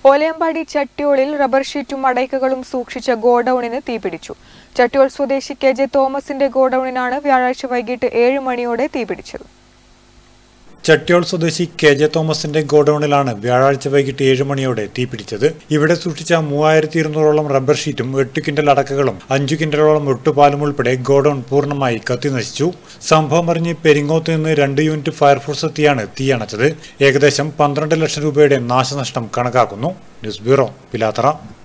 Olayampadi ചട്ടിയോളിൽ rubber ഷീറ്റും അടയ്ക്കകളും സൂക്ഷിച്ച ഗോഡൌണിന് തീപിടിച്ചു ചട്ടിയോൾ സ്വദേശി കെ ജെ തോമസിന്റെ ഗോഡൌണിനാണ് വ്യാഴാഴ്ച വൈകിട്ട് ഏഴ് മണിയോടെ തീപിടിച്ചത് ചട്ടിയോൾ സ്വദേശി കെ ജെ തോമസിന്റെ ഗോഡൌണിലാണ് വ്യാഴാഴ്ച വൈകിട്ട് ഏഴ് മണിയോടെ തീപിടിച്ചത് ഇവിടെ സൂക്ഷിച്ച മൂവായിരത്തി ഇരുന്നൂറോളം റബ്ബർ ഷീറ്റും എട്ട് കിൻഡൽ അടക്കകളും അഞ്ചു കിൻഡലോളം ഒട്ടുപാലും ഉൾപ്പെടെ ഗോഡൌൺ പൂർണ്ണമായി കത്തിനശിച്ചു സംഭവം അറിഞ്ഞ് പെരിങ്ങോത്ത് നിന്ന് രണ്ട് യൂണിറ്റ് ഫയർഫോഴ്സ് എത്തിയാണ് തീയണച്ചത് ഏകദേശം പന്ത്രണ്ട് ലക്ഷം രൂപയുടെ നാശനഷ്ടം കണക്കാക്കുന്നു ന്യൂസ് ബ്യൂറോ പിലാത്തറ